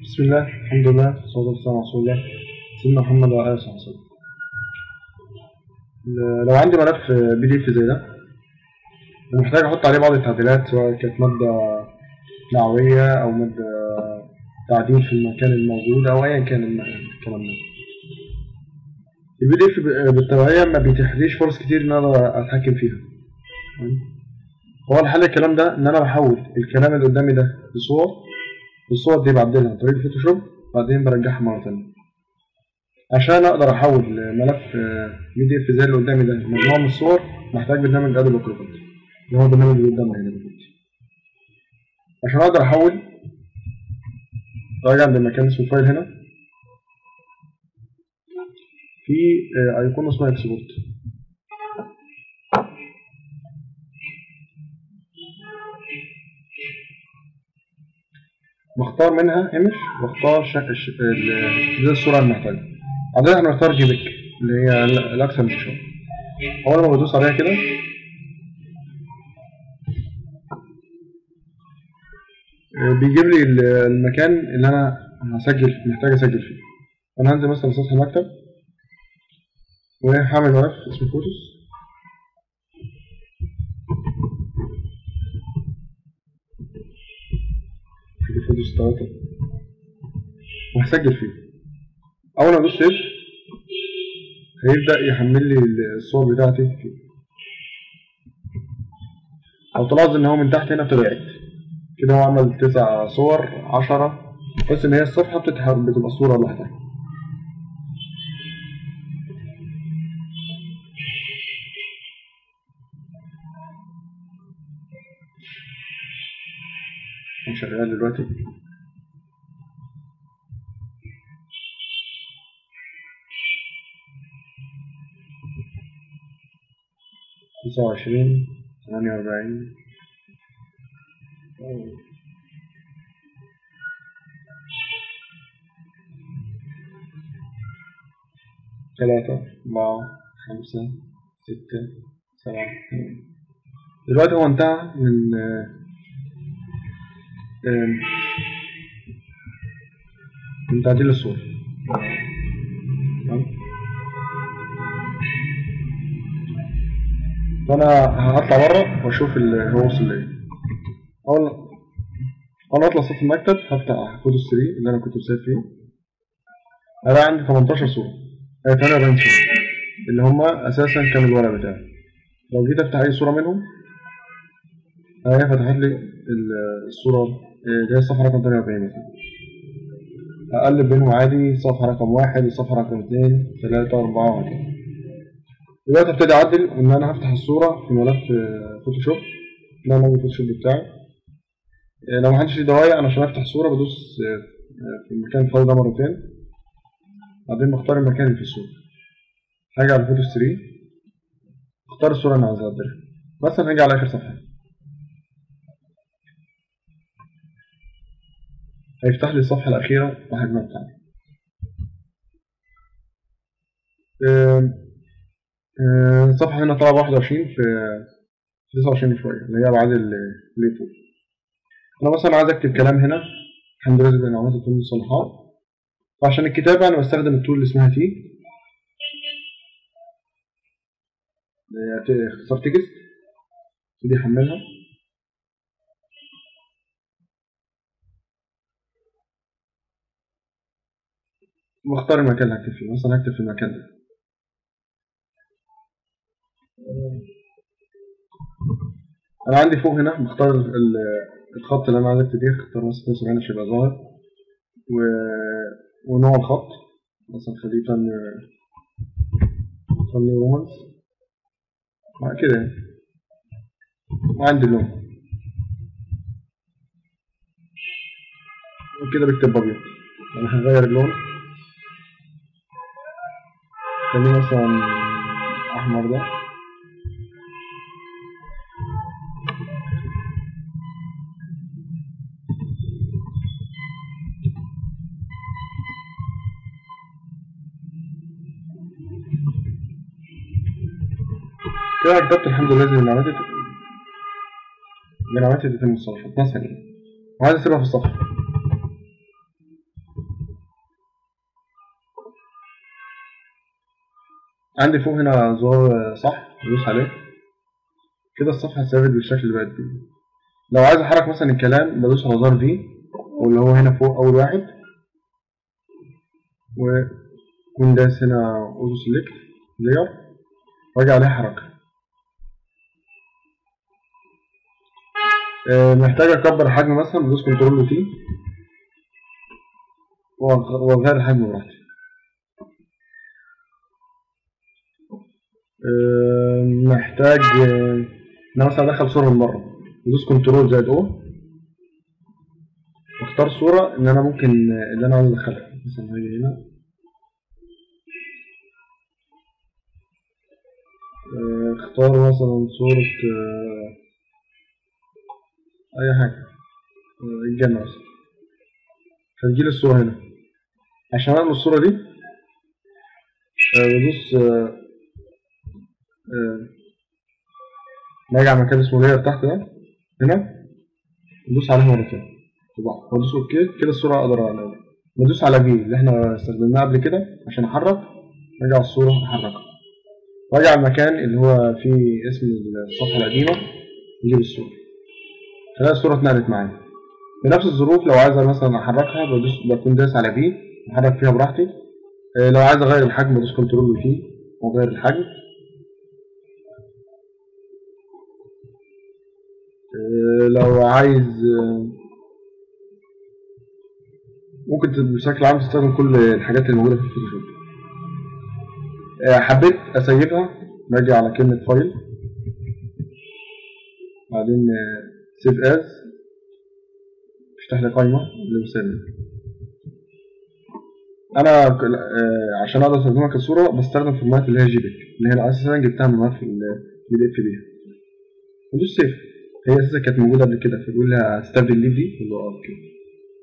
بسم الله الحمد لله والصلاة والسلام على رسول الله سيدنا محمد وعلى آله وصحبه وسلم ل- لو عندي ملف بي دي اف زي ده ومحتاج أحط عليه بعض التعديلات سواء كانت مادة دعوية أو مادة تعديل في المكان الموجود أو أيا كان الم- الكلام ده البي دي اف بالتبعية ما بيتيحليش فرص كتير إن أنا أتحكم فيها تمام؟ هو الحل الكلام ده إن أنا بحول الكلام اللي قدامي ده لصور الصور دي بعدلها عن طريق الفوتوشوب بعدين برجعها مرة تانية عشان أقدر أحول ملف بي دي اف زي اللي قدامي ده مجموعة من الصور محتاج برنامج أدوبي كروبات اللي هو البرنامج اللي قدامي هنا دلوقتي عشان أقدر أحول راجع عند مكان اسمه فايل هنا في آه، أيقونة اسمها اكسبورت بختار منها ايمج واختار شكل ش... ال- دي الصورة اللي محتاجها عادة احنا بنختار جي بيك اللي هي ال- الأكثر انتشار أول ما بدوس عليها كده آه، بيجيب لي ال- المكان اللي أنا هسجل محتاج أسجل فيه أنا هنزل مثلا سطح المكتب وهعمل ملف اسمه فوتوس في فوتوس 3 وهسجل فيه اول ما ادوس سيف هيبدا يحمل لي الصور بتاعتي فيه او تلاحظ ان هو من تحت هنا ابتدى يعد كده هو عمل تسع صور عشرة بس ان هي الصفحة بتتحرك بتبقى صورة لوحدها هو شغال دلوقتي تسعة وعشرين ثمانية وأربعين ثلاثة أربعة خمسة ستة سبعة ثمانية دلوقتي هو انتهى من آه، آه، من تعديل الصورة تمام فأنا هطلع بره وأشوف ال- هو وصل لإيه أول أول ما أطلع سطح المكتب هفتح كود 3 اللي أنا كنت مسافر فيه ألاقي عندي 18 صورة آه 48 صورة اللي هما أساسا كانوا الورق بتاعي لو جيت أفتح أي صورة منهم هي فتحت لي ال- الصورة آه، اللي هي الصفحة رقم 48 مثلا أقلب بينهم عادي صفحة رقم واحد الصفحة رقم اتنين تلاتة أربعة وهكذا دلوقتي ابتدي أعدل إن أنا هفتح الصورة في ملف آه، فوتوشوب ده ملف الفوتوشوب بتاعي آه، لو محدش ليه دوايع أنا عشان أفتح صورة بدوس آه، آه، في المكان الفاضي ده مرتين بعدين بختار المكان اللي في الصورة هاجي على فوتو 3 اختار الصورة اللي أنا عايز أعدلها مثلا هاجي على آخر صفحة هيفتح لي الصفحة الأخيرة بحجمها بتاعي آم، آم، الصفحة هنا طالعة 21 في 29 شوية اللي هي أبعاد الليتو أنا مثلا عايز أكتب كلام هنا الحمد لله بين علامات التون الصالحات فعشان الكتابة أنا بستخدم التول اللي اسمها تي اللي هي ت- اختصار تكست ابتدي أحملها واختار المكان اللي هكتب فيه مثلا هكتب في المكان ده انا عندي فوق هنا بختار ال- ال- الخط اللي انا عايز اكتب فيه اختار مثلا 72 عشان يبقى ظاهر و... ونوع الخط مثلا خليه فن خليه رومانس مع كده يعني وعندي اللون وكده بكتب ابيض انا هغير اللون خليه مثلا احمر ده كده كتبت الحمد لله زي ما عملت من عملت تتم الصفحة مثلا يعني وعايز اسيبها في الصفحة عندي فوق هنا زرار صح بدوس عليه كده الصفحة اتثبت بالشكل اللي بقت بيه لو عايز احرك مثلا الكلام بدوس على زرار في واللي هو هنا فوق اول واحد وكون داس هنا اوزو سيلكت لير واجي عليه حركة آه، محتاج اكبر الحجم مثلا بدوس كنترول تي واغير الحجم براحتي آه، محتاج آه، ان انا مثلا ادخل صورة من بره بدوس كنترول زائد او واختار صورة ان انا ممكن آه، اللي انا عايز ادخلها مثلا هاجي هنا آه، اختار مثلا صورة آه، اي حاجة آه، الجنة مثلا فتجيلي الصورة هنا عشان اعمل الصورة دي آه، بدوس آه، آه، باجي على مكان اسمه لاير تحت ده هنا بدوس عليه مرتين وبعد بدوس اوكي كده الصورة اقدر اعملها بدوس على في اللي احنا استخدمناها قبل كده عشان احرك باجي على الصورة احركها واجي على المكان اللي هو فيه اسم الصفحة القديمة نجيب الصورة تلاقي الصورة اتنقلت معايا بنفس الظروف لو عايز مثلا احركها بدوس بكون دايس على في احرك فيها براحتي آه، لو عايز اغير الحجم بدوس كنترول في واغير الحجم آه، لو عايز آه، ممكن ت- بشكل عام تستخدم كل الحاجات الموجودة في الفوتوشوب آه، حبيت اسيبها باجي على كلمة فايل بعدين سيف از افتح لي قائمة اللي بسلم انا ك- آه، عشان اقدر استخدمها كصورة بستخدم فورمات اللي هي جي بيك اللي هي اساسا جبتها من ملف البي دي اف بيها ودوس سيف هي اساسا كانت موجودة قبل كده فبيقول لي هتستبدل ليف دي اللي هو اوكي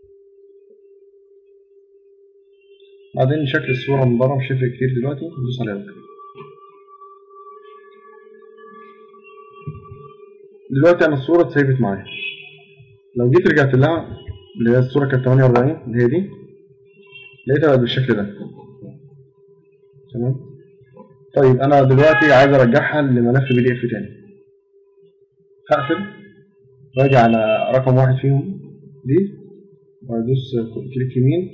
بعدين شكل الصورة من بره مش هيفرق كتير دلوقتي ندوس عليها اوكي دلوقتي انا الصورة اتسيبت معايا لو جيت رجعت لها اللي هي الصورة كانت 48 اللي هي دي لقيتها بقت بالشكل ده تمام طيب انا دلوقتي عايز ارجعها لملف بي دي اف تاني هقفل واجي على رقم واحد فيهم دي وادوس كليك يمين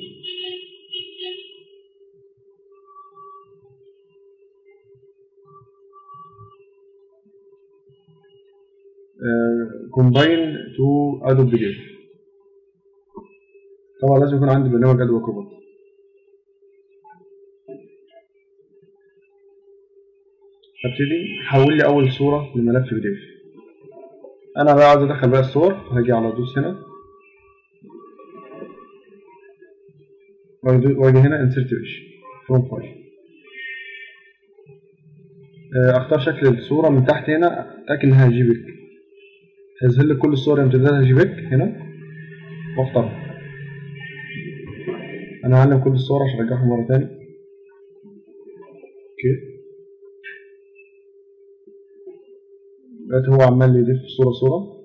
كومباين تو ادوب بي دي اف طبعا لازم يكون عندي برنامج ادوب اكروبات هبتدي حول لي اول صوره لملف بي دي اف انا بقى عايز ادخل بقى الصور هاجي على دوس هنا واجي هنا انسرت ايش فروم فايل اختار شكل الصوره من تحت هنا اتاكد انها جي بيك هيظهر لي كل الصور امتدادها جي بيك هنا واختارها انا هعلم كل الصور عشان ارجعهم مره تاني اوكي دلوقتي هو عمال يضيف صورة صورة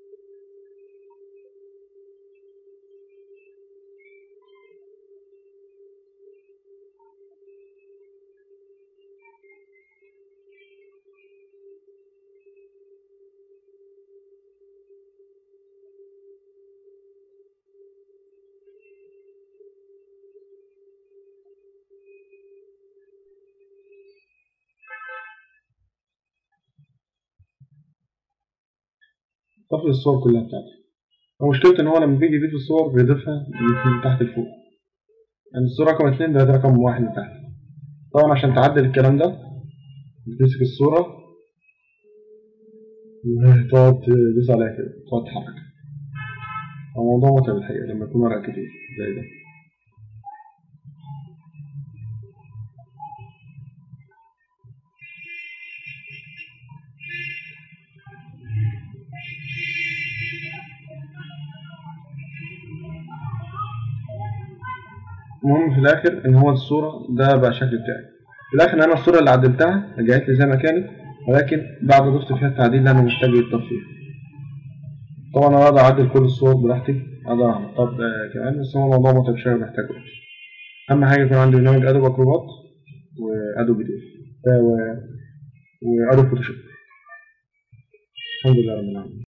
طفل الصور كلها بتاعتي ومشكلته ان هو لما بيجي يضيف الصور بيضيفها من تحت لفوق يعني الصورة رقم اتنين ده رقم واحد من تحت طبعا عشان تعدل الكلام ده بتمسك الصورة وتقعد تدوس عليها كده تقعد تحركها الموضوع متعب الحقيقة لما يكون ورق كتير زي ده المهم في الاخر ان هو الصورة ده بقى الشكل بتاعي في الاخر انا الصورة اللي عدلتها رجعت لي زي ما كانت ولكن بعد ما ضفت فيها التعديل اللي انا محتاج يتضاف فيها طبعا انا اقدر اعدل كل الصور براحتي اقدر احطها كمان بس هو الموضوع متعب شوية محتاج وقت اهم حاجة يكون عندي برنامج ادوب اكروبات وادوب بي دي اف و وادوب فوتوشوب الحمد لله رب العالمين